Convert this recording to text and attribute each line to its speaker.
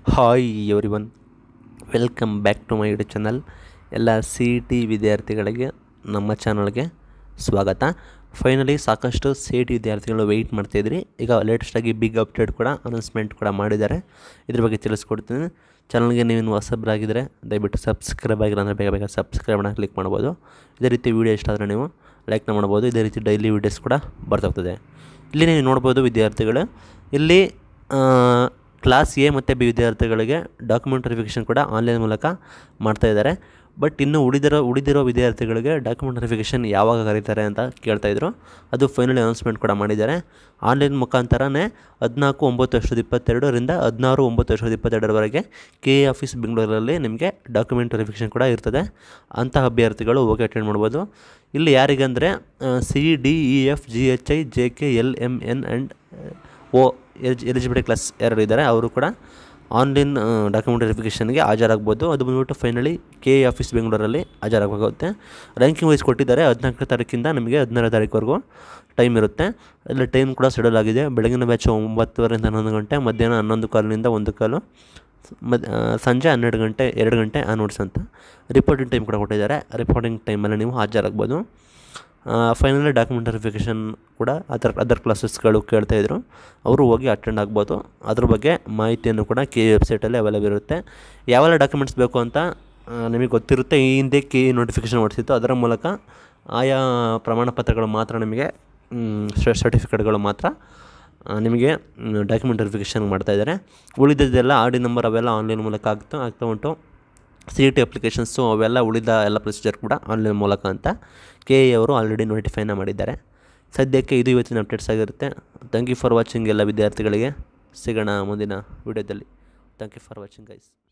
Speaker 1: hi everyone welcome back to my YouTube channel ಎಲ್ಲ C E T ವಿದ್ಯಾರ್ಥಿಗಳಿಗೆ ನಮ್ಮ ಚಾನಲ್ಗೆ ಸ್ವಾಗತ ಫೈನಲಿ ಸಾಕಷ್ಟು ಸಿ ಇ ಟಿ ವಿದ್ಯಾರ್ಥಿಗಳು ವೆಯ್ಟ್ ಮಾಡ್ತಾಯಿದ್ರಿ ಈಗ ಲೇಟೆಸ್ಟಾಗಿ ಬಿಗ್ ಅಪ್ಡೇಟ್ ಕೂಡ ಅನೌನ್ಸ್ಮೆಂಟ್ ಕೂಡ ಮಾಡಿದ್ದಾರೆ ಇದ್ರ ಬಗ್ಗೆ ತಿಳಿಸ್ಕೊಡ್ತೀನಿ ಚಾನಲ್ಗೆ ನೀವಿನ್ನು ಹೊಸಬ್ರಾಗಿದ್ದರೆ ದಯವಿಟ್ಟು ಸಬ್ಸ್ಕ್ರೈಬ್ ಆಗಿಲ್ಲ ಅಂದರೆ ಬೇಗ ಬೇಗ ಸಬ್ಸ್ಕ್ರೈಬ್ ಮಾಡೋಣ ಕ್ಲಿಕ್ ಮಾಡ್ಬೋದು ಇದೇ ರೀತಿ ವೀಡಿಯೋ ಇಷ್ಟ ಆದರೆ ನೀವು ಲೈಕ್ನ ಮಾಡ್ಬೋದು ಇದೇ ರೀತಿ ಡೈಲಿ ವೀಡಿಯೋಸ್ ಕೂಡ ಬರ್ತಾಗ್ತದೆ ಇಲ್ಲಿ ನೀವು ನೋಡ್ಬೋದು ವಿದ್ಯಾರ್ಥಿಗಳು ಇಲ್ಲಿ ಕ್ಲಾಸ್ ಎ ಮತ್ತು ಬಿ ವಿದ್ಯಾರ್ಥಿಗಳಿಗೆ ಡಾಕ್ಯುಮೆಂಟ್ ವೆರಿಫಿಕೇಷನ್ ಕೂಡ ಆನ್ಲೈನ್ ಮೂಲಕ ಮಾಡ್ತಾ ಇದ್ದಾರೆ ಬಟ್ ಇನ್ನು ಉಳಿದಿರೋ ಉಳಿದಿರೋ ವಿದ್ಯಾರ್ಥಿಗಳಿಗೆ ಡಾಕ್ಯುಮೆಂಟ್ ವೆರಿಫಿಕೇಷನ್ ಯಾವಾಗ ಕರೀತಾರೆ ಅಂತ ಕೇಳ್ತಾಯಿದ್ರು ಅದು ಫೈನಲಿ ಅನೌನ್ಸ್ಮೆಂಟ್ ಕೂಡ ಮಾಡಿದ್ದಾರೆ ಆನ್ಲೈನ್ ಮುಖಾಂತರನೇ ಹದಿನಾಲ್ಕು ಒಂಬತ್ತು ಎರಡು ಸಾವಿರದ ಇಪ್ಪತ್ತೆರಡರಿಂದ ಹದಿನಾರು ಒಂಬತ್ತು ಎರಡು ಸಾವಿರದ ಇಪ್ಪತ್ತೆರಡರವರೆಗೆ ಕೆ ಎ ಆಫೀಸ್ ಬೆಂಗಳೂರಲ್ಲಿ ನಿಮಗೆ ಡಾಕ್ಯುಮೆಂಟ್ ವೆರಿಫಿಕೇಷನ್ ಕೂಡ ಇರ್ತದೆ ಅಂತಹ ಅಭ್ಯರ್ಥಿಗಳು ಹೋಗಿ ಅಟೆಂಡ್ ಮಾಡ್ಬೋದು ಇಲ್ಲಿ ಯಾರಿಗಂದರೆ C D E F G H I J K L M N and O ಎಲಿಜ್ ಎಲಿಜಿಬಿಲಿಟಿ ಕ್ಲಾಸ್ ಯಾರು ಇದ್ದಾರೆ ಅವರು ಕೂಡ ಆನ್ಲೈನ್ ಡಾಕ್ಯುಮೆಂಟ್ ವೆರಿಫಿಕೇಷನ್ಗೆ ಹಾಜರಾಗ್ಬೋದು ಅದು ಬಂದ್ಬಿಟ್ಟು ಫೈನಲಿ ಕೆ ಎ ಆಫೀಸ್ ಬೆಂಗಳೂರಲ್ಲಿ ಹಾಜರಾಗಬೇಕಾಗುತ್ತೆ ರ್ಯಾಂಕಿಂಗ್ ವೈಸ್ ಕೊಟ್ಟಿದ್ದಾರೆ ಹದಿನಾಲ್ಕನೇ ತಾರೀಕಿಂದ ನಿಮಗೆ ಹದಿನಾರನೇ ತಾರೀಕುವರೆಗೂ ಟೈಮ್ ಇರುತ್ತೆ ಅಲ್ಲಿ ಟೈಮ್ ಕೂಡ ಶೆಡ್ಯೂಲ್ ಆಗಿದೆ ಬೆಳಗಿನ ಬ್ಯಾಚ್ ಒಂಬತ್ತುವರೆಯಿಂದ ಹನ್ನೊಂದು ಗಂಟೆ ಮಧ್ಯಾಹ್ನ ಹನ್ನೊಂದು ಕಾಲಿನಿಂದ ಒಂದು ಕಾಲು ಮದ್ ಸಂಜೆ ಹನ್ನೆರಡು ಗಂಟೆ ಎರಡು ಗಂಟೆ ಆನ್ವರ್ಡ್ಸ್ ಅಂತ ರಿಪೋರ್ಟಿಂಗ್ ಟೈಮ್ ಕೂಡ ಕೊಟ್ಟಿದ್ದಾರೆ ರಿಪೋರ್ಟಿಂಗ್ ಟೈಮಲ್ಲಿ ನೀವು ಹಾಜರಾಗ್ಬೋದು ಫೈನಲಿ ಡಾಕ್ಯುಮೆಂಟ್ ವೆರಿಫಿಕೇಷನ್ ಕೂಡ ಅದರ್ ಅದರ್ ಕ್ಲಾಸಸ್ಗಳು ಕೇಳ್ತಾಯಿದ್ರು ಅವರು ಹೋಗಿ ಅಟೆಂಡ್ ಆಗ್ಬೋದು ಅದ್ರ ಬಗ್ಗೆ ಮಾಹಿತಿಯನ್ನು ಕೂಡ ಕೆ ವೆಬ್ಸೈಟಲ್ಲಿ ಅವೈಲೇಬಲ್ ಇರುತ್ತೆ ಯಾವೆಲ್ಲ ಡಾಕ್ಯುಮೆಂಟ್ಸ್ ಬೇಕು ಅಂತ ನಿಮಗೆ ಗೊತ್ತಿರುತ್ತೆ ಈ ಹಿಂದೆ ಕೆ ನೋಟಿಫಿಕೇಷನ್ ಮಾಡಿಸಿತ್ತು ಅದರ ಮೂಲಕ ಆಯಾ ಪ್ರಮಾಣ ಪತ್ರಗಳು ಮಾತ್ರ ನಿಮಗೆ ಸರ್ಟಿಫಿಕೇಟ್ಗಳು ಮಾತ್ರ ನಿಮಗೆ ಡಾಕ್ಯುಮೆಂಟ್ ವೆರಿಫಿಕೇಷನ್ ಮಾಡ್ತಾಯಿದ್ದಾರೆ ಉಳಿದದ್ದೆಲ್ಲ ಆರ್ ಡಿ ನಂಬರ್ ಅವೆಲ್ಲ ಆನ್ಲೈನ್ ಮೂಲಕ ಆಗ್ತಾ ಆಗ್ತಾ ಉಂಟು ಸಿ ಇ ಟಿ ಅಪ್ಲಿಕೇಶನ್ಸು ಅವೆಲ್ಲ ಉಳಿದ ಎಲ್ಲ ಪ್ರೊಸೀಜರ್ ಕೂಡ ಆನ್ಲೈನ್ ಮೂಲಕ ಅಂತ ಕೆ ಎ ಅವರು ಆಲ್ರೆಡಿ ನೋಟಿಫೈನ ಮಾಡಿದ್ದಾರೆ ಸದ್ಯಕ್ಕೆ ಇದು ಇವತ್ತಿನ ಅಪ್ಡೇಟ್ಸ್ ಆಗಿರುತ್ತೆ ಥ್ಯಾಂಕ್ ಯು ಫಾರ್ ವಾಚಿಂಗ್ ಎಲ್ಲ ವಿದ್ಯಾರ್ಥಿಗಳಿಗೆ ಸಿಗೋಣ ಮುಂದಿನ ವಿಡಿಯೋದಲ್ಲಿ thank you for watching guys